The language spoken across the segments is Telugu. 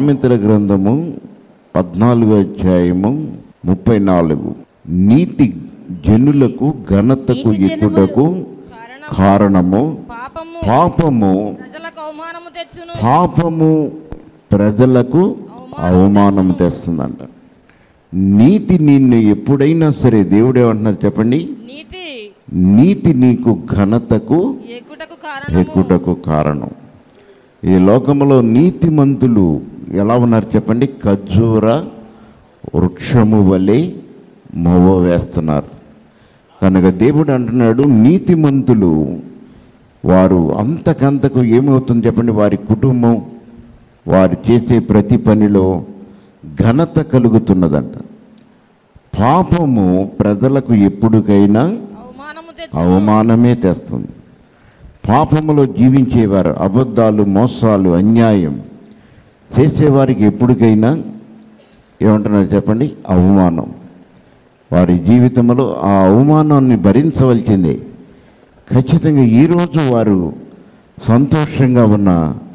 సామెతల గ్రంథము పద్నాలుగో అధ్యాయము ముప్పై నాలుగు నీతి జనులకు ఘనతకు నీతి ఎక్కుటకు కారణం కారణము పాపము పాపము ప్రజలకు అవమానము తెచ్చును పాపము ప్రజలకు అవమానం తెస్తుందంట నీతి నిన్ను ఎప్పుడైనా సరే దేవుడు ఏమంటున్నారు చెప్పండి నీతి నీతి నీకు ఘనతకు ఎక్కుటకు కారణము ఎక్కుటకు కారణం ఈ లోకంలో నీతిమంతులు ఎలా ఉన్నారు చెప్పండి ఖర్జూర వృక్షము వలె మొవ వేస్తున్నారు కనుక దేవుడు అంటున్నాడు నీతిమంతులు వారు అంతకంతకు ఏమవుతుంది చెప్పండి వారి కుటుంబం వారు చేసే ప్రతి పనిలో ఘనత కలుగుతున్నదంట పాపము ప్రజలకు ఎప్పుడుకైనా అవమానము తెచ్చు అవమానమే తెస్తుంది పాపములో జీవించేవారు అబద్ధాలు మోసాలు అన్యాయం చేసేవారికి ఎప్పటికైనా ఏమంటున్నారు చెప్పండి అవమానం వారి జీవితంలో ఆ అవమానాన్ని భరించవలసిందే ఖచ్చితంగా ఈరోజు వారు సంతోషంగా ఉన్న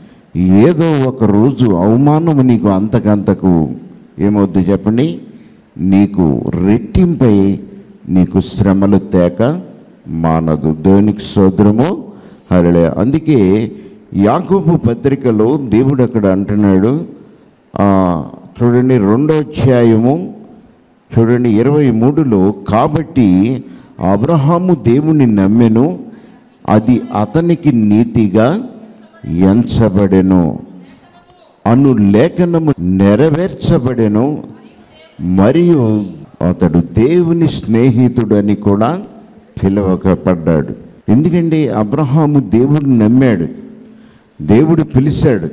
ఏదో ఒక రోజు అవమానము నీకు అంతకంతకు ఏమవుద్ది చెప్పండి నీకు రెట్టింపై నీకు శ్రమలు తేక మానదు దేవునికి సోదరము హరళే అందుకే యాకోబు పత్రికలో దేవుడు అక్కడ అంటున్నాడు ఆ, చూడండి రెండో అధ్యాయము చూడండి ఇరవై మూడులో కాబట్టి అబ్రహాము దేవుని నమ్మెను అది అతనికి నీతిగా ఎంచబడెను అను లేఖనము నెరవేర్చబడెను మరియు అతడు దేవుని స్నేహితుడని కూడా పిలువకపడ్డాడు ఎందుకంటే అబ్రహాము దేవుడిని నమ్మాడు దేవుడు పిలిచాడు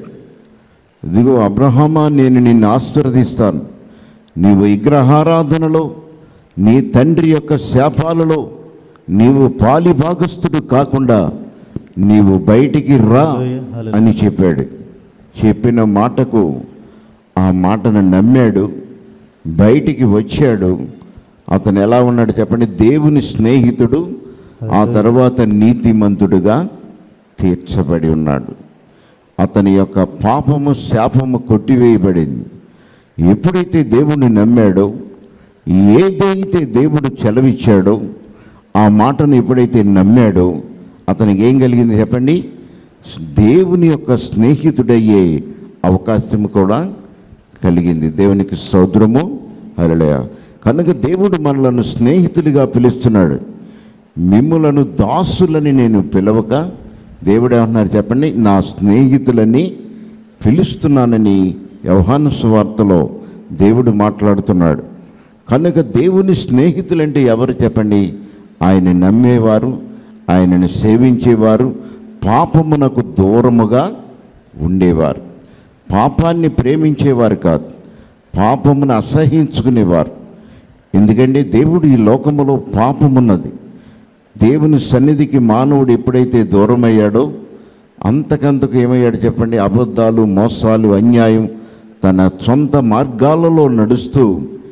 ఇదిగో అబ్రహమా నేను నిన్ను ఆశీర్వదిస్తాను నీవు విగ్రహారాధనలో నీ తండ్రి యొక్క శాపాలలో నీవు పాలిభాగస్థుడు కాకుండా నీవు బయటికి రా అని చెప్పాడు చెప్పిన మాటకు ఆ మాటను నమ్మాడు బయటికి వచ్చాడు అతను ఎలా ఉన్నాడు చెప్పండి దేవుని స్నేహితుడు ఆ తర్వాత నీతిమంతుడుగా తీర్చబడి ఉన్నాడు అతని యొక్క పాపము శాపము కొట్టివేయబడింది ఎప్పుడైతే దేవుణ్ణి నమ్మాడో ఏదైతే దేవుడు చెలవిచ్చాడో ఆ మాటను ఎప్పుడైతే నమ్మాడో అతనికి ఏం కలిగింది చెప్పండి దేవుని యొక్క స్నేహితుడయ్యే అవకాశం కూడా కలిగింది దేవునికి సౌద్రము హరళయ కనుక దేవుడు మనలను స్నేహితులుగా పిలుస్తున్నాడు మిమ్ములను దాసులని నేను పిలవక దేవుడు ఏమంటున్నారు చెప్పండి నా స్నేహితులని పిలుస్తున్నానని యవహాను సువార్తలో దేవుడు మాట్లాడుతున్నాడు కనుక దేవుని స్నేహితులంటే ఎవరు చెప్పండి ఆయన నమ్మేవారు ఆయనను సేవించేవారు పాపమునకు దూరముగా ఉండేవారు పాపాన్ని ప్రేమించేవారు కాదు పాపమును అసహించుకునేవారు ఎందుకంటే దేవుడు ఈ లోకములో పాపమున్నది దేవుని సన్నిధికి మానవుడు ఎప్పుడైతే దూరమయ్యాడో అంతకంతకు ఏమయ్యాడు చెప్పండి అబద్ధాలు మోసాలు అన్యాయం తన సొంత మార్గాలలో నడుస్తూ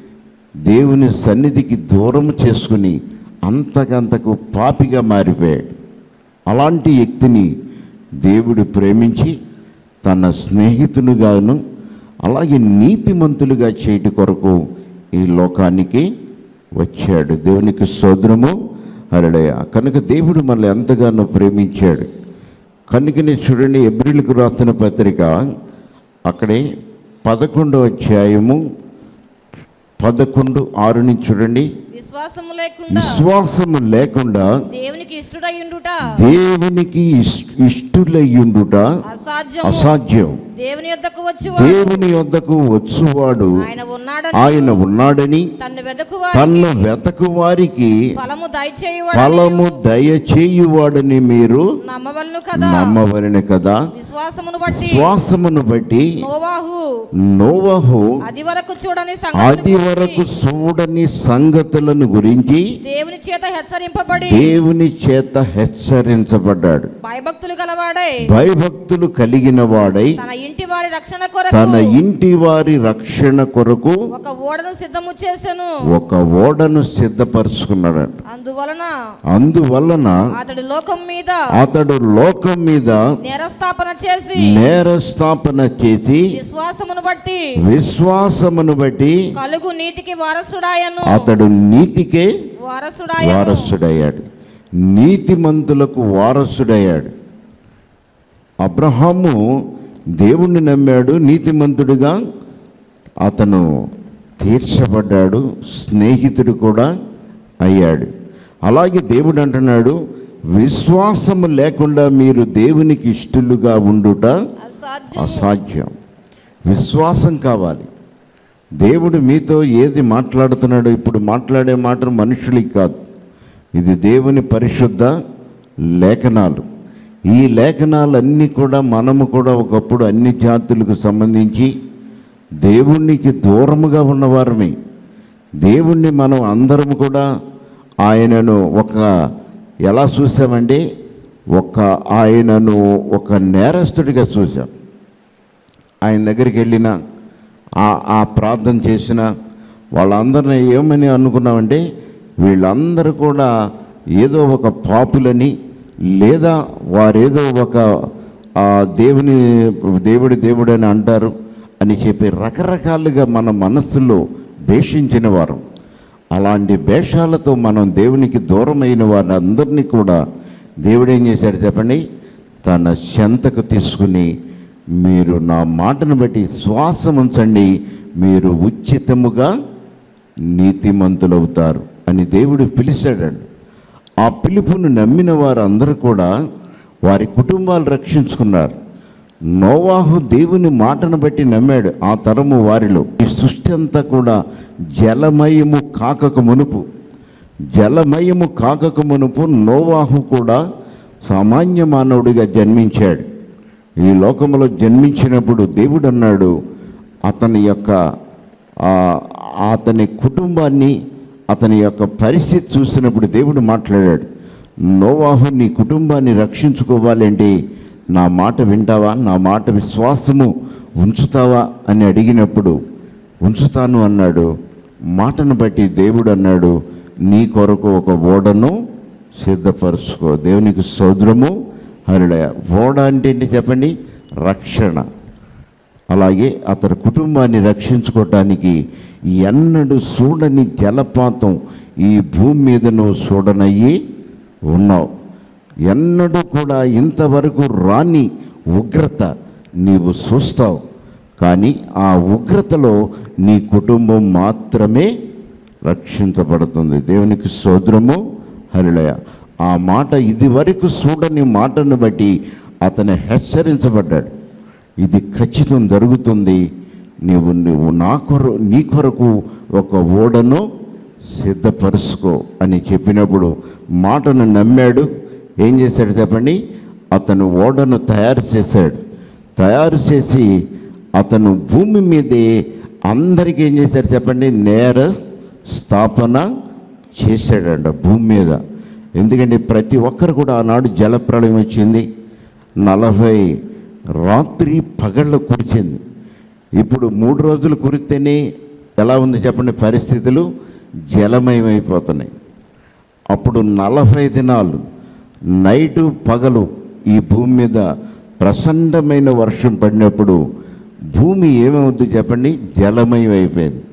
దేవుని సన్నిధికి దూరం చేసుకుని అంతకంతకు పాపిగా మారిపోయాడు అలాంటి వ్యక్తిని దేవుడు ప్రేమించి తన స్నేహితునిగాను అలాగే నీతిమంతులుగా చేయటి కొరకు ఈ లోకానికి వచ్చాడు దేవునికి సోదరము హరడయ కనుక దేవుడు మనల్ని ఎంతగానో ప్రేమించాడు కనుకనే చూడండి ఎబ్రిల్కు రాసిన పత్రిక అక్కడే పదకొండో అధ్యాయము పదకొండు ఆరు నుంచి చూడండి విశ్వాసము లేకుండా విశ్వాసము లేకుండా దేవునికి ఇష్టడయ్యుండుట దేవునికి ఇష్- ఇష్టులయ్యుండుట అసాధ్యం అసాధ్యం దేవుని యొద్దకు వచ్చి దేవుని యొద్దకు వచ్చువాడు ఆయన ఉన్నాడని ఆయన ఉన్నాడని తన్ను వెదకు తన వెతకు వారికి ఫలము దయచేయు ఫలము దయచేయువాడని మీరు నమ్మవలను కదా నమ్మవలని కదా విశ్వాసమును బట్టి శ్వాసమును బట్టి నోవాహు నోవహు అది వరకు చూడని అది సంగతులను వరకు గురించి చూడని సంగతులను గురించి దేవుని చేత హెచ్చరింపబడి దేవుని చేత హెచ్చరించబడ్డాడు భయభక్తులు గలవాడై భయభక్తులు కలిగిన వాడై తన ఇంటి వారి రక్షణ తన కొరకు ఇంటి వారి రక్షణ కొరకు ఒక ఓడను సిద్ధము చేసెను ఒక ఓడను సిద్ధపరుచుకున్నాడు అందువలన అందువలన అతడు లోకం మీద అతడు లోకం మీద నేరస్థాపన చేసి నేరస్థాపన చేసి విశ్వాసమును బట్టి విశ్వాసమును బట్టి కలుగు నీతికి వారసుడాయను అతడు నీతికే వారసుడాయను వారసుడయ్యాడు నీతిమంతులకు వారసుడయ్యాడు అబ్రహాము దేవుణ్ణి నమ్మాడు నీతిమంతుడిగా అతను తీర్చబడ్డాడు స్నేహితుడు కూడా అయ్యాడు అలాగే దేవుడు అంటున్నాడు విశ్వాసము లేకుండా మీరు దేవునికి ఇష్టలుగా ఉండుట అసాధ్యం అసాధ్యం విశ్వాసం కావాలి దేవుడు మీతో ఏది మాట్లాడుతున్నాడో ఇప్పుడు మాట్లాడే మాటలు మనుషులకి కాదు ఇది దేవుని పరిశుద్ధ లేఖనాలు ఈ లేఖనాలన్నీ కూడా మనము కూడా ఒకప్పుడు అన్ని జాతులకు సంబంధించి దేవునికి దూరముగా ఉన్నవారమే దేవుణ్ణి మనం అందరం కూడా ఆయనను ఒక ఎలా చూసామంటే ఒక ఆయనను ఒక నేరస్తుడిగా చూసాం ఆయన దగ్గరికి వెళ్ళిన ఆ ఆ ప్రార్థన చేసిన వాళ్ళందరిని ఏమని అనుకున్నామంటే వీళ్ళందరూ కూడా ఏదో ఒక పాపులని లేదా వారేదో ఒక ఆ దేవుని దేవుడి దేవుడు అని అంటారు అని చెప్పి రకరకాలుగా మన మనస్సులో భేషించిన వారు అలాంటి భేషాలతో మనం దేవునికి దూరమైన వారందరినీ కూడా దేవుడు ఏం చేశాడు చెప్పండి తన చెంతకు తీసుకుని మీరు నా మాటను బట్టి శ్వాసం ఉంచండి మీరు ఉచితముగా నీతిమంతులవుతారు అని దేవుడు పిలిచాడండి ఆ పిలుపును నమ్మిన వారందరూ కూడా వారి కుటుంబాలు రక్షించుకున్నారు నోవాహు దేవుని మాటను బట్టి నమ్మాడు ఆ తరము వారిలో ఈ సృష్టి అంతా కూడా జలమయము కాకక మునుపు జలమయము కాకక మునుపు నోవాహు కూడా సామాన్య మానవుడిగా జన్మించాడు ఈ లోకంలో జన్మించినప్పుడు దేవుడు అన్నాడు అతని యొక్క ఆ, అతని కుటుంబాన్ని అతని యొక్క పరిస్థితి చూసినప్పుడు దేవుడు మాట్లాడాడు నోవాహు నీ కుటుంబాన్ని రక్షించుకోవాలంటే నా మాట వింటావా నా మాట విశ్వాసము ఉంచుతావా అని అడిగినప్పుడు ఉంచుతాను అన్నాడు మాటను బట్టి దేవుడు అన్నాడు నీ కొరకు ఒక ఓడను సిద్ధపరచుకో దేవునికి సోదరము హరుడయ ఓడ అంటే ఏంటి చెప్పండి రక్షణ అలాగే అతని కుటుంబాన్ని రక్షించుకోవటానికి ఎన్నడూ చూడని జలపాతం ఈ భూమి మీద నువ్వు చూడనయ్యి ఉన్నావు ఎన్నడూ కూడా ఇంతవరకు రాని ఉగ్రత నీవు చూస్తావు కానీ ఆ ఉగ్రతలో నీ కుటుంబం మాత్రమే రక్షించబడుతుంది దేవునికి సోదరము హరిళయ ఆ మాట ఇది వరకు చూడని మాటను బట్టి అతను హెచ్చరించబడ్డాడు ఇది ఖచ్చితం జరుగుతుంది నీవు నువ్వు నా కొర నీ కొరకు ఒక ఓడను సిద్ధపరుచుకో అని చెప్పినప్పుడు మాటను నమ్మాడు ఏం చేశాడు చెప్పండి అతను ఓడను తయారు చేశాడు తయారు చేసి అతను భూమి మీదే అందరికీ ఏం చేశాడు చెప్పండి నేర స్థాపన చేశాడంట భూమి మీద ఎందుకంటే ప్రతి ఒక్కరు కూడా ఆనాడు జలప్రళయం వచ్చింది నలభై రాత్రి పగళ్ళ కురిచింది ఇప్పుడు మూడు రోజులు కురితేనే ఎలా ఉంది చెప్పండి పరిస్థితులు జలమయమైపోతున్నాయి అప్పుడు నలభై దినాలు నైటు పగలు ఈ భూమి మీద ప్రచండమైన వర్షం పడినప్పుడు భూమి ఏమవుద్ది చెప్పండి జలమయం అయిపోయింది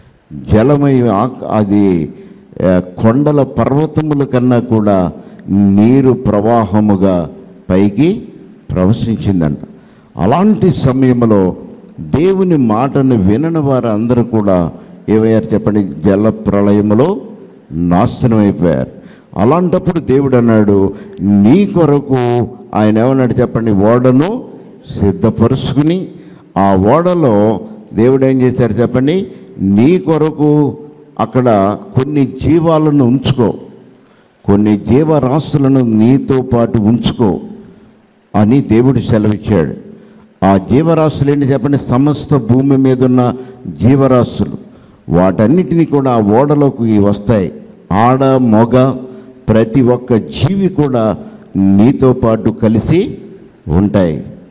జలమయం ఆక్- అది ఆ, కొండల పర్వతముల కన్నా కూడా నీరు ప్రవాహముగా పైకి ప్రవశించిందంట అలాంటి సమయంలో దేవుని మాటను వినని వారు అందరూ కూడా ఏమయ్యారు చెప్పండి జల ప్రళయములో నాశనం అయిపోయారు అలాంటప్పుడు దేవుడు అన్నాడు నీ కొరకు ఆయన ఏమన్నాడు చెప్పండి ఓడను సిద్ధపరుచుకుని ఆ ఓడలో దేవుడు ఏం చేశారు చెప్పండి నీ కొరకు అక్కడ కొన్ని జీవాలను ఉంచుకో కొన్ని జీవరాశులను నీతో పాటు ఉంచుకో అని దేవుడు సెలవిచ్చాడు ఆ జీవరాశులు ఏంటి చెప్పండి సమస్త భూమి మీద ఉన్న జీవరాశులు వాటన్నిటినీ కూడా ఆ ఓడలోకి వస్తాయి ఆడ మొగ ప్రతి ఒక్క జీవి కూడా నీతో పాటు కలిసి ఉంటాయి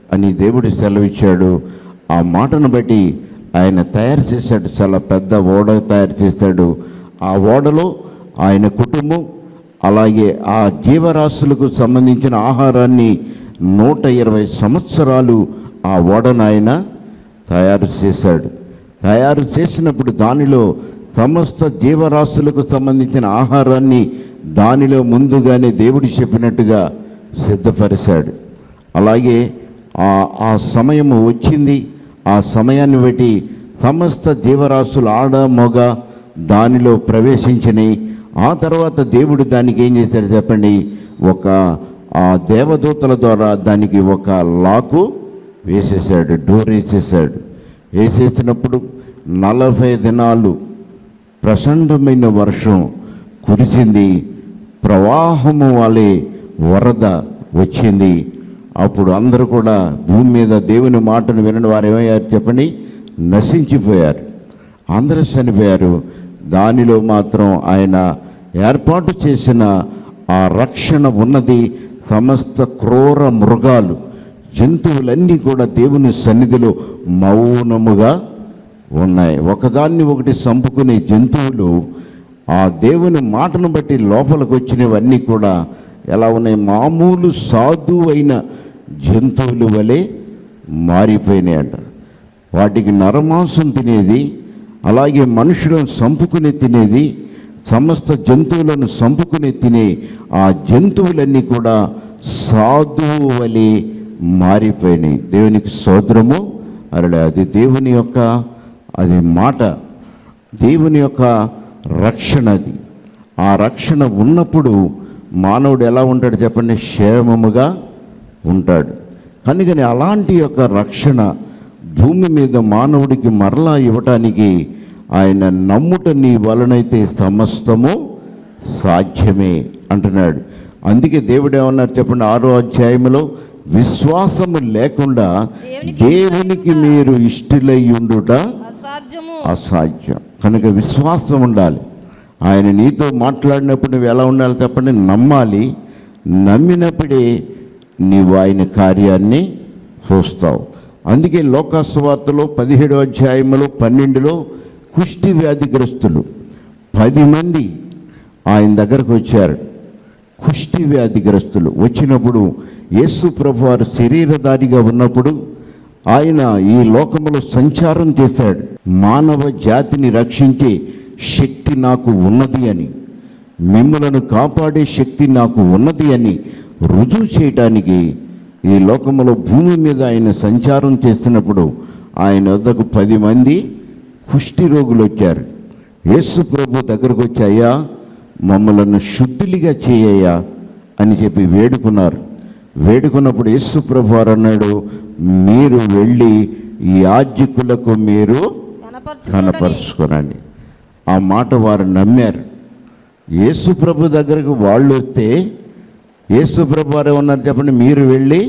అని దేవుడు సెలవిచ్చాడు ఆ మాటను బట్టి ఆయన తయారు చేశాడు చాలా పెద్ద ఓడ తయారు చేశాడు ఆ ఓడలో ఆయన కుటుంబం అలాగే ఆ జీవరాశులకు సంబంధించిన ఆహారాన్ని నూట ఇరవై సంవత్సరాలు ఆ ఓడను ఆయన తయారు చేశాడు తయారు చేసినప్పుడు దానిలో సమస్త జీవరాశులకు సంబంధించిన ఆహారాన్ని దానిలో ముందుగానే దేవుడు చెప్పినట్టుగా సిద్ధపరిచాడు అలాగే ఆ ఆ సమయము వచ్చింది ఆ సమయాన్ని బట్టి సమస్త జీవరాశులు ఆడ మొగ దానిలో ప్రవేశించినాయి ఆ తర్వాత దేవుడు దానికి ఏం చేశాడు చెప్పండి ఒక ఆ దేవదూతల ద్వారా దానికి ఒక లాకు వేసేసాడు డోర్ వేసేసాడు వేసేసినప్పుడు నలభై దినాలు ప్రచండమైన వర్షం కురిసింది ప్రవాహము వలె వరద వచ్చింది అప్పుడు అందరూ కూడా భూమి మీద దేవుని మాటను వినని వారు ఏమయ్యారు చెప్పండి నశించిపోయారు అందరూ చనిపోయారు దానిలో మాత్రం ఆయన ఏర్పాటు చేసిన ఆ రక్షణ ఉన్నది సమస్త క్రూర మృగాలు జంతువులన్నీ కూడా దేవుని సన్నిధిలో మౌనముగా ఉన్నాయి ఒకదాన్ని ఒకటి చంపుకునే జంతువులు ఆ దేవుని మాటను బట్టి లోపలికి వచ్చినవన్నీ కూడా ఎలా ఉన్నాయి మామూలు సాధువైన జంతువుల వలె మారిపోయినాయంట వాటికి నరమాంసం తినేది అలాగే మనుషులను చంపుకుని తినేది సమస్త జంతువులను చంపుకుని తినే ఆ జంతువులన్నీ కూడా సాధువు వలె మారిపోయినాయి దేవునికి సోదరము అరలే అది దేవుని యొక్క అది మాట దేవుని యొక్క రక్షణ అది ఆ రక్షణ ఉన్నప్పుడు మానవుడు ఎలా ఉంటాడు చెప్పండి క్షేమముగా ఉంటాడు కనుకని అలాంటి యొక్క రక్షణ భూమి మీద మానవుడికి మరలా ఇవ్వటానికి ఆయన నమ్ముట నీ వలనైతే సమస్తము సాధ్యమే అంటున్నాడు అందుకే దేవుడు ఏమన్నారు చెప్పండి ఆరో అధ్యాయంలో విశ్వాసము లేకుండా దేవునికి మీరు ఇష్టలై ఉండుట అసాధ్యము అసాధ్యం కనుక విశ్వాసం ఉండాలి ఆయన నీతో మాట్లాడినప్పుడు నువ్వు ఎలా ఉండాలి చెప్పండి నమ్మాలి నమ్మినప్పుడే నీవు ఆయన కార్యాన్ని చూస్తావు అందుకే లోకాసువార్తలో పదిహేడో అధ్యాయంలో పన్నెండులో కుష్టి వ్యాధిగ్రస్తులు పది మంది ఆయన దగ్గరకు వచ్చారు కుష్టి వ్యాధిగ్రస్తులు వచ్చినప్పుడు యేసు ప్రభు వారు శరీరధారిగా ఉన్నప్పుడు ఆయన ఈ లోకములో సంచారం చేశాడు మానవ జాతిని రక్షించే శక్తి నాకు ఉన్నది అని మిమ్మలను కాపాడే శక్తి నాకు ఉన్నది అని రుజువు చేయటానికి ఈ లోకములో భూమి మీద ఆయన సంచారం చేస్తున్నప్పుడు ఆయన వద్దకు పది మంది కుష్టి రోగులు వచ్చారు యేసు ప్రభు దగ్గరకు వచ్చి అయ్యా మమ్మలను శుద్ధులుగా చేయయ్యా అని చెప్పి వేడుకున్నారు వేడుకున్నప్పుడు యేసు ప్రభు వారు అన్నాడు మీరు వెళ్ళి ఈ యాజకులకు మీరు కనపరచు కనపరుచుకోనండి ఆ మాట వారు నమ్మారు యేసు ప్రభు దగ్గరకు వాళ్ళు వస్తే యేసు ప్రభు వారు ఏమన్నారు చెప్పండి మీరు వెళ్ళి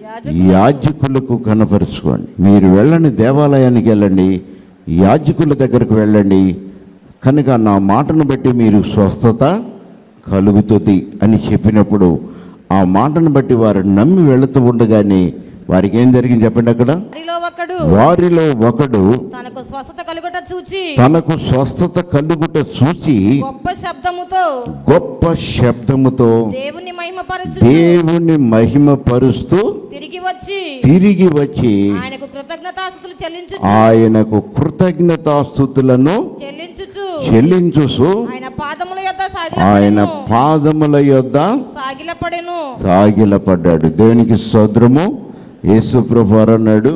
యాజకులకు కనపరుచుకోండి మీరు వెళ్ళండి దేవాలయానికి వెళ్ళండి యాజకుల దగ్గరకు వెళ్ళండి కనుక నా మాటను బట్టి మీరు స్వస్థత కలుగుతుంది అని చెప్పినప్పుడు ఆ మాటను బట్టి వారు నమ్మి వెళుతూ ఉండగానే వారికి ఏం జరిగింది చెప్పండి అక్కడ వారిలో ఒకడు వారిలో ఒకడు తనకు స్వస్థత కలుగుట చూచి తనకు స్వస్థత కలుగుట చూసి గొప్ప శబ్దముతో గొప్ప శబ్దముతో దేవుని మహిమపరచు దేవుని మహిమపరుస్తూ తిరిగి వచ్చి తిరిగి వచ్చి ఆయనకు కృతజ్ఞతాస్తుతులు చెల్లించు ఆయనకు కృతజ్ఞతాస్థుతులను చెల్లించుచు చెల్లించుసు ఆయన పాదముల యొద్ద ఆయన సాగిలపడెను పాదముల యొద్ద సాగిలపడెను సాగిలపడ్డాడు దేవునికి సోదరము యేసు ప్రభు వారు అన్నాడు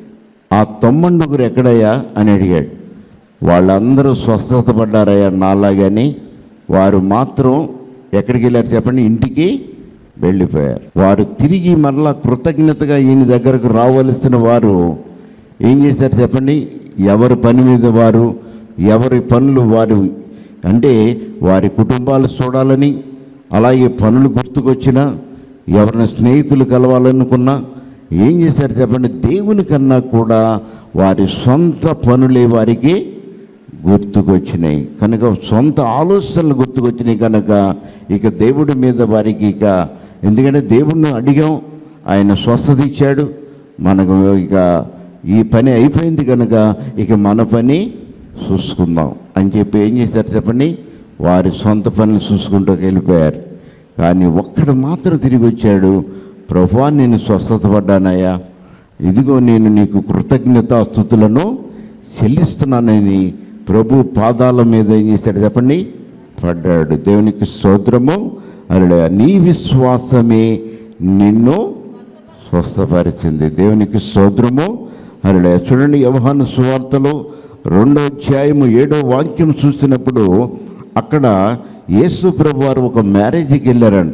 ఆ తొమ్మండుగురు ఎక్కడయ్యా అని అడిగాడు వాళ్ళందరూ స్వస్థత పడ్డారయ్యా నాలాగని వారు మాత్రం ఎక్కడికి వెళ్ళారు చెప్పండి ఇంటికి వెళ్ళిపోయారు వారు తిరిగి మరలా కృతజ్ఞతగా ఈయన దగ్గరకు రావలసిన వారు ఏం చేశారు చెప్పండి ఎవరి పని మీద వారు ఎవరి పనులు వారు అంటే వారి కుటుంబాలు చూడాలని అలాగే పనులు గుర్తుకొచ్చినా ఎవరిని స్నేహితులు కలవాలనుకున్నా ఏం చేశారు చెప్పండి దేవుని కన్నా కూడా వారి సొంత పనులే వారికి గుర్తుకొచ్చినాయి కనుక సొంత ఆలోచనలు గుర్తుకొచ్చినాయి కనుక ఇక దేవుడి మీద వారికి ఇక ఎందుకంటే దేవుణ్ణి అడిగాం ఆయన స్వస్థత ఇచ్చాడు మనకు ఇక ఈ పని అయిపోయింది కనుక ఇక మన పని చూసుకుందాం అని చెప్పి ఏం చేశారు చెప్పండి వారి సొంత పనులు చూసుకుంటూ వెళ్ళిపోయారు కానీ ఒక్కడు మాత్రం తిరిగి వచ్చాడు ప్రభా నేను స్వస్థత పడ్డానయ్యా ఇదిగో నేను నీకు కృతజ్ఞత స్థుతులను చెల్లిస్తున్నానని ప్రభు పాదాల మీద ఏం చేశాడు చెప్పండి పడ్డాడు దేవునికి స్తోత్రము అలా నీ విశ్వాసమే నిన్ను స్వస్థపరిచింది దేవునికి స్తోత్రము అలా చూడండి యవహాను సువార్తలో రెండో అధ్యాయము ఏడో వాక్యం చూసినప్పుడు అక్కడ యేసు ప్రభు వారు ఒక మ్యారేజ్కి వెళ్ళారంట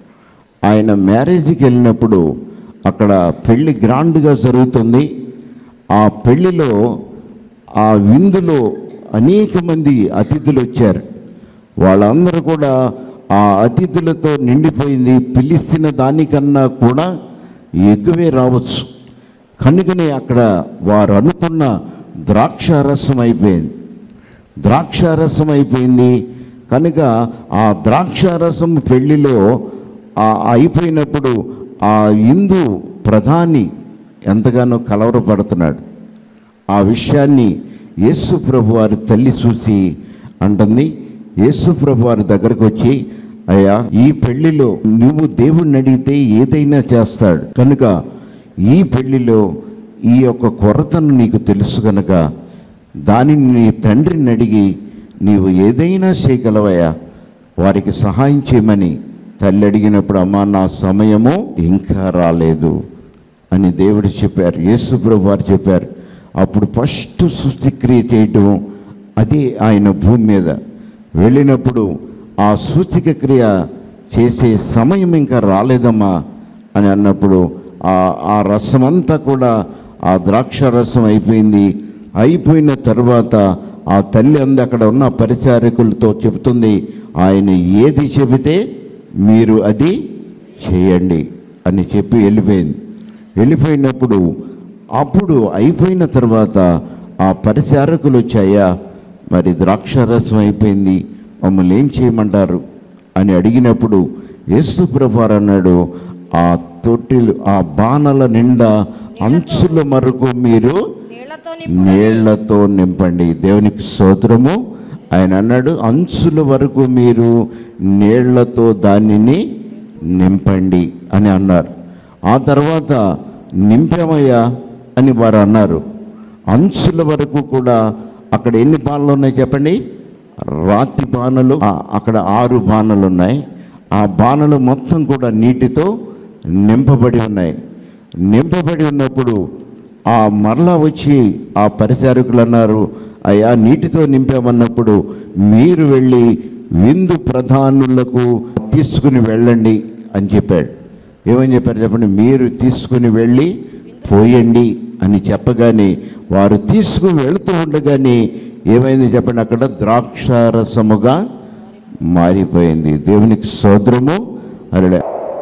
ఆయన మ్యారేజ్కి వెళ్ళినప్పుడు అక్కడ పెళ్లి గ్రాండ్గా జరుగుతుంది ఆ పెళ్లిలో ఆ విందులో అనేక మంది అతిథులు వచ్చారు వాళ్ళందరూ కూడా ఆ అతిథులతో నిండిపోయింది పిలిచిన దానికన్నా కూడా ఎక్కువే రావచ్చు కనుకనే అక్కడ వారు అనుకున్న ద్రాక్షారసం అయిపోయింది ద్రాక్షారసం అయిపోయింది కనుక ఆ ద్రాక్షారసం పెళ్లిలో ఆ అయిపోయినప్పుడు ఆ హిందూ ప్రధాని ఎంతగానో కలవరపడుతున్నాడు ఆ విషయాన్ని యేసు ప్రభు వారి తల్లి చూసి అంటుంది యేసు ప్రభు వారి దగ్గరకు వచ్చి అయ్యా ఈ పెళ్లిలో నువ్వు దేవుణ్ణి అడిగితే ఏదైనా చేస్తాడు కనుక ఈ పెళ్లిలో ఈ యొక్క కొరతను నీకు తెలుసు కనుక దానిని నీ తండ్రిని అడిగి నీవు ఏదైనా చేయగలవయ్యా వారికి సహాయం చేయమని తల్లి అడిగినప్పుడు అమ్మా నా సమయము ఇంకా రాలేదు అని దేవుడు చెప్పారు యేసు ప్రభు వారు చెప్పారు అప్పుడు ఫస్ట్ సృష్టిక్రియ చేయటం అదే ఆయన భూమి మీద వెళ్ళినప్పుడు ఆ సూచిక క్రియ చేసే సమయం ఇంకా రాలేదమ్మా అని అన్నప్పుడు ఆ ఆ రసం అంతా కూడా ఆ ద్రాక్ష రసం అయిపోయింది అయిపోయిన తర్వాత ఆ తల్లి అంది అక్కడ ఉన్న పరిచారకులతో చెబుతుంది ఆయన ఏది చెబితే మీరు అది చేయండి అని చెప్పి వెళ్ళిపోయింది వెళ్ళిపోయినప్పుడు అప్పుడు అయిపోయిన తర్వాత ఆ పరిచారకులు వచ్చాయా మరి ద్రాక్షారసం అయిపోయింది మమ్మల్ని ఏం చేయమంటారు అని అడిగినప్పుడు యేసు ప్రభువారు అన్నాడు ఆ తొట్టిలు ఆ బాణల నిండా అంచుల మరకు మీరు నీళ్లతో నీళ్లతో నింపండి దేవునికి స్తోత్రము ఆయన అన్నాడు అంచుల వరకు మీరు నీళ్లతో దానిని నింపండి అని అన్నారు ఆ తర్వాత నింపామయ్యా అని వారు అన్నారు అంచుల వరకు కూడా అక్కడ ఎన్ని బాణలు ఉన్నాయి చెప్పండి రాతి బాణలు ఆ, అక్కడ ఆరు బాణలు ఉన్నాయి ఆ బాణలు మొత్తం కూడా నీటితో నింపబడి ఉన్నాయి నింపబడి ఉన్నప్పుడు ఆ మరలా వచ్చి ఆ పరిచారకులు అన్నారు అయ్యా నీటితో నింపామన్నప్పుడు మీరు వెళ్ళి విందు ప్రధానులకు తీసుకుని వెళ్ళండి అని చెప్పాడు ఏమని చెప్పారు చెప్పండి మీరు తీసుకుని వెళ్ళి పోయండి అని చెప్పగానే వారు తీసుకుని వెళుతూ ఉండగానే ఏమైంది చెప్పండి అక్కడ ద్రాక్షారసముగా మారిపోయింది దేవునికి సోదరము అలా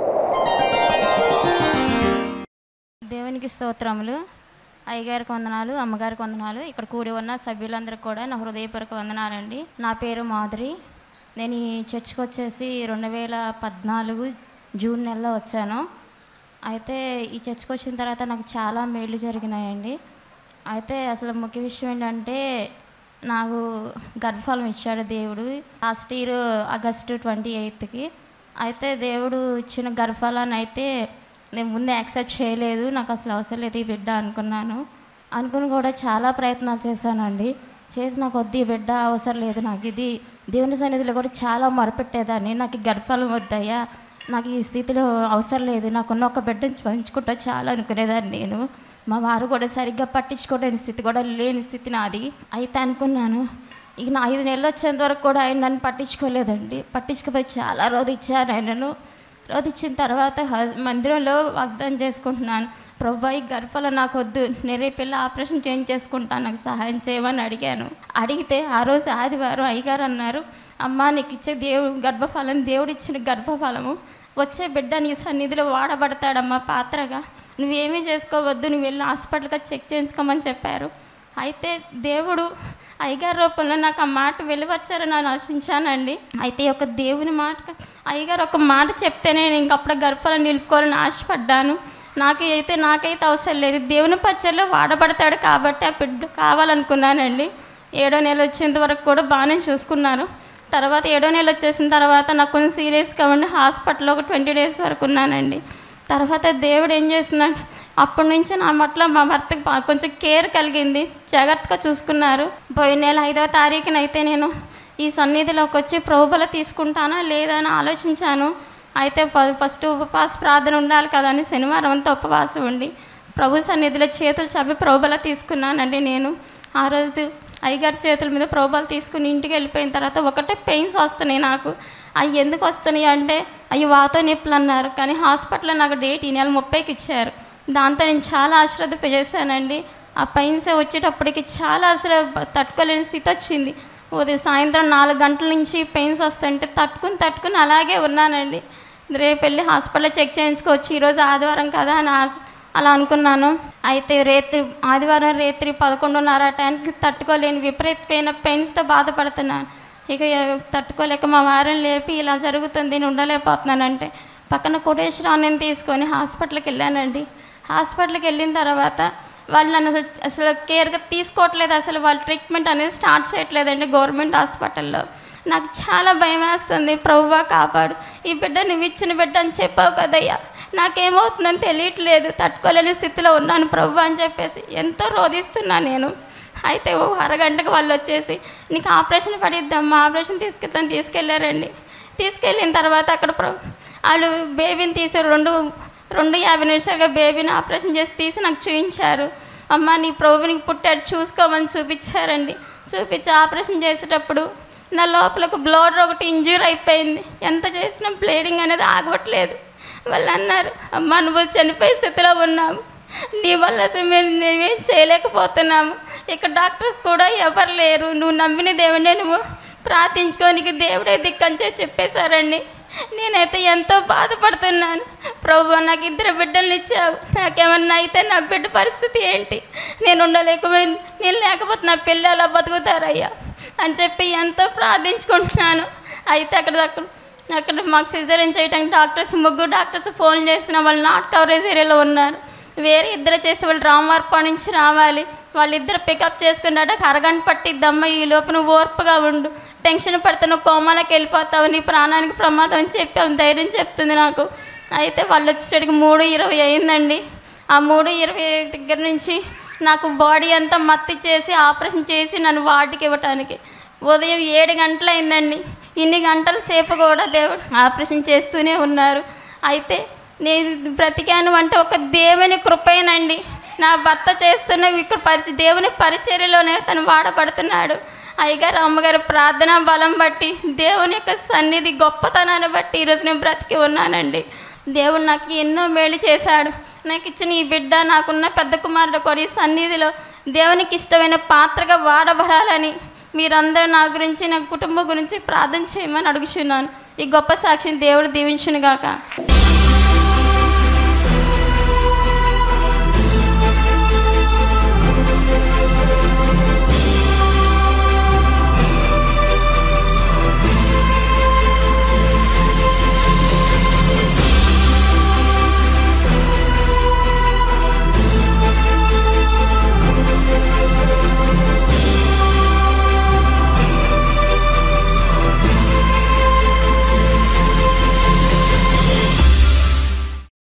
దేవునికి స్తోత్రములు అయ్యగారికి వందనాలు అమ్మగారికి వందనాలు ఇక్కడ కూడి ఉన్న సభ్యులందరికీ కూడా నా హృదయపూర్వక వందనాలండి నా పేరు మాధురి నేను ఈ చర్చ్కి వచ్చేసి రెండు వేల పద్నాలుగు జూన్ నెలలో వచ్చాను అయితే ఈ చర్చ్కి వచ్చిన తర్వాత నాకు చాలా మేళ్ళు జరిగినాయండి అయితే అసలు ముఖ్య విషయం ఏంటంటే నాకు గర్భఫలం ఇచ్చాడు దేవుడు లాస్ట్ ఇయర్ ఆగస్టు ట్వంటీ ఎయిత్కి అయితే దేవుడు ఇచ్చిన గర్భఫలాన్ని అయితే నేను ముందే యాక్సెప్ట్ చేయలేదు నాకు అసలు అవసరం లేదు ఈ బిడ్డ అనుకున్నాను అనుకుని కూడా చాలా ప్రయత్నాలు చేశానండి చేసి నాకు వద్దు ఈ బిడ్డ అవసరం లేదు నాకు ఇది దేవుని సన్నిధిలో కూడా చాలా మొరపెట్టేదాన్ని నాకు ఈ గర్భఫలం వద్దయ్యా నాకు ఈ స్థితిలో అవసరం లేదు నాకున్న ఒక బిడ్డను పంచుకుంటా చాలా అనుకునేదాన్ని నేను మా వారు కూడా సరిగ్గా పట్టించుకోలేని స్థితి కూడా లేని స్థితి నాది అయితే అనుకున్నాను ఇక నా ఐదు నెలలు వచ్చేంత వరకు కూడా ఆయన నన్ను పట్టించుకోలేదండి పట్టించుకుపోయి చాలా రోజు ఇచ్చాను ఆయనను రోజు ఇచ్చిన తర్వాత హ- మందిరంలో వాగ్దానం చేసుకుంటున్నాను ప్రభా ఈ గర్భలో నాకు వద్దు నేను రేపు వెళ్ళి ఆపరేషన్ చేంజ్ చేసుకుంటాను నాకు సహాయం చేయమని అడిగాను అడిగితే ఆ రోజు ఆదివారం అయ్యగారు అన్నారు అమ్మా నీకు ఇచ్చే దేవుడు గర్భఫలం దేవుడు ఇచ్చిన గర్భఫలము వచ్చే బిడ్డ నీ సన్నిధిలో వాడబడతాడమ్మా పాత్రగా నువ్వేమీ చేసుకోవద్దు నువ్వు వెళ్ళి హాస్పిటల్గా చెక్ చేయించుకోమని చెప్పారు అయితే దేవుడు అయ్యగారి రూపంలో నాకు ఆ మాట వెలువచ్చారని నేను ఆశించానండి అయితే ఈ యొక్క దేవుని మాట అయ్యగారు ఒక మాట చెప్తేనే నేను ఇంకప్పుడు గర్భాలను నిలుపుకోవాలని ఆశపడ్డాను నాకు అయితే నాకైతే అవసరం లేదు దేవుని పరిచయలో వాడబడతాడు కాబట్టి ఆ బిడ్డ కావాలనుకున్నానండి ఏడో నెల వచ్చేంత వరకు కూడా బాగానే చూసుకున్నారు తర్వాత ఏడో నెల వచ్చేసిన తర్వాత నాకు కొంచెం సీరియస్గా ఉండి హాస్పిటల్లో ఒక ట్వంటీ డేస్ వరకు ఉన్నానండి తర్వాత దేవుడు ఏం చేస్తున్నాడు అప్పటి నుంచి నా పట్ల మా భర్తకి బా- కొంచెం కేర్ కలిగింది జాగ్రత్తగా చూసుకున్నారు పోయిన నెల ఐదవ తారీఖున అయితే నేను ఈ సన్నిధిలోకి వచ్చి ప్రభుబల తీసుకుంటానా లేదా అని ఆలోచించాను అయితే ప- ఫస్ట్ ఉపవాస ప్రార్థన ఉండాలి కదా అని శనివారం అంతా ఉపవాసం ఉండి ప్రభు సన్నిధిలో చేతులు చవి ప్రభుబల తీసుకున్నానండి నేను ఆ రోజు అయ్యగారి చేతుల మీద ప్రోబాలు తీసుకుని ఇంటికి వెళ్ళిపోయిన తర్వాత ఒకటే పెయిన్స్ వస్తున్నాయి నాకు అవి ఎందుకు వస్తున్నాయి అంటే అవి వాత నొప్పులు అన్నారు కానీ హాస్పిటల్లో నాకు డేట్ ఈ నెల ముప్పైకి ఇచ్చారు దాంతో నేను చాలా అశ్రద్ధ చేశానండి ఆ పెయిన్స్ వచ్చేటప్పటికి చాలా అసలు తట్టుకోలేని స్థితి వచ్చింది ఉదయం సాయంత్రం నాలుగు గంటల నుంచి పెయిన్స్ వస్తుంటే తట్టుకుని తట్టుకుని అలాగే ఉన్నానండి రేపు వెళ్ళి హాస్పిటల్లో చెక్ చేయించుకోవచ్చు ఈరోజు ఆదివారం కదా అని ఆశ అలా అనుకున్నాను అయితే రేత్రి ఆదివారం రేత్రి పదకొండున్నర ఆ టైంకి తట్టుకోలేని విపరీతమైన పెయిన్స్తో బాధపడుతున్నాను ఇక ఎ- తట్టుకోలేక మా వారిని లేపి ఇలా జరుగుతుంది నేను ఉండలేకపోతున్నానంటే పక్కన కోటేశ్వరరావు నేను తీసుకొని హాస్పిటల్కి వెళ్ళానండి హాస్పిటల్కి వెళ్ళిన తర్వాత వాళ్ళు నన్ను అసలు అసలు కేర్గా తీసుకోవట్లేదు అసలు వాళ్ళు ట్రీట్మెంట్ అనేది స్టార్ట్ చేయట్లేదండి గవర్నమెంట్ హాస్పిటల్లో నాకు చాలా భయం వేస్తుంది ప్రభువా కాపాడు ఈ బిడ్డ నువ్వు ఇచ్చిన బిడ్డ అని చెప్పావు కదయ్యా నాకేమవుతుందని తెలియట్లేదు తట్టుకోలేని స్థితిలో ఉన్నాను ప్రభు అని చెప్పేసి ఎంతో రోధిస్తున్నా నేను అయితే ఓ అరగంటకు వాళ్ళు వచ్చేసి నీకు ఆపరేషన్ పడిద్దామా ఆపరేషన్ తీసుకెళ్తాను తీసుకెళ్ళారండి తీసుకెళ్ళిన తర్వాత అక్కడ ప్ర- వాళ్ళు బేబీని తీసి రెండు రెండు యాభై నిమిషాలుగా బేబీని ఆపరేషన్ చేసి తీసి నాకు చూపించారు అమ్మ నీ ప్రభునికి పుట్టాడు చూసుకోమని చూపించారండి చూపించి ఆపరేషన్ చేసేటప్పుడు నా లోపలకు బ్లడ్ ఒకటి ఇంజ్యూర్ అయిపోయింది ఎంత చేసినా బ్లీడింగ్ అనేది ఆగవట్లేదు వాళ్ళు అన్నారు అమ్మ నువ్వు చనిపోయే స్థితిలో ఉన్నావు నీ వల్ల అసలు మేము మేమేం చేయలేకపోతున్నాము ఇక్కడ డాక్టర్స్ కూడా ఎవరు లేరు నువ్వు నమ్మిన దేవుడే నువ్వు ప్రార్థించుకో నీకు దేవుడే దిక్కని చెప్పి చెప్పేశారండి నేనైతే ఎంతో బాధపడుతున్నాను ప్రభు నాకు ఇద్దరు బిడ్డల్ని ఇచ్చావు నాకేమన్నా అయితే నా బిడ్డ పరిస్థితి ఏంటి నేను ఉండలేకపోయిన నేను లేకపోతే నా పిల్లలు ఎలా బతుకుతారయ్యా అని చెప్పి ఎంతో ప్రార్థించుకుంటున్నాను అయితే అక్కడ అక్కడ అక్కడ మాకు సిజరీన్ చేయడానికి డాక్టర్స్ ముగ్గురు డాక్టర్స్ ఫోన్ చేసిన వాళ్ళు నాట్ కవరేజ్ ఏరియాలో ఉన్నారు వేరే ఇద్దరు చేస్తే వాళ్ళు రామవార్ప నుంచి రావాలి వాళ్ళిద్దరు పికప్ చేసుకున్నాక అరగంట పట్టిద్దమ్మ ఈ లోపు నువ్వు ఓర్పుగా ఉండు టెన్షన్ పడితే నువ్వు కోమాలకు వెళ్ళిపోతావు నీ ప్రాణానికి ప్రమాదం అని చెప్పి ఆమె ధైర్యం చెప్తుంది నాకు అయితే వాళ్ళు వచ్చేసరికి మూడు ఇరవై అయిందండి ఆ మూడు ఇరవై దగ్గర నుంచి నాకు బాడీ అంతా మత్తి చేసి ఆపరేషన్ చేసి నన్ను వాటికి ఇవ్వటానికి ఉదయం ఏడు గంటలు అయిందండి ఇన్ని గంటల సేపు కూడా దేవుడు ఆపరేషన్ చేస్తూనే ఉన్నారు అయితే నేను బ్రతికాను అంటే ఒక దేవుని కృపేనండి నా భర్త చేస్తున్న ఇక్కడ పరిచ దేవుని పరిచర్యలోనే తను వాడబడుతున్నాడు అయ్యగారు అమ్మగారు ప్రార్థన బలం బట్టి దేవుని యొక్క సన్నిధి గొప్పతనాన్ని బట్టి ఈరోజు నేను బ్రతికి ఉన్నానండి దేవుడు నాకు ఎన్నో మేలు చేశాడు నాకు ఇచ్చిన ఈ బిడ్డ నాకున్న పెద్ద కుమారుడు కూడా ఈ సన్నిధిలో దేవునికి ఇష్టమైన పాత్రగా వాడబడాలని మీరందరూ నా గురించి నా కుటుంబం గురించి ప్రార్థన చేయమని అడుగుచున్నాను ఈ గొప్ప సాక్షిని దేవుడు దీవించునుగాక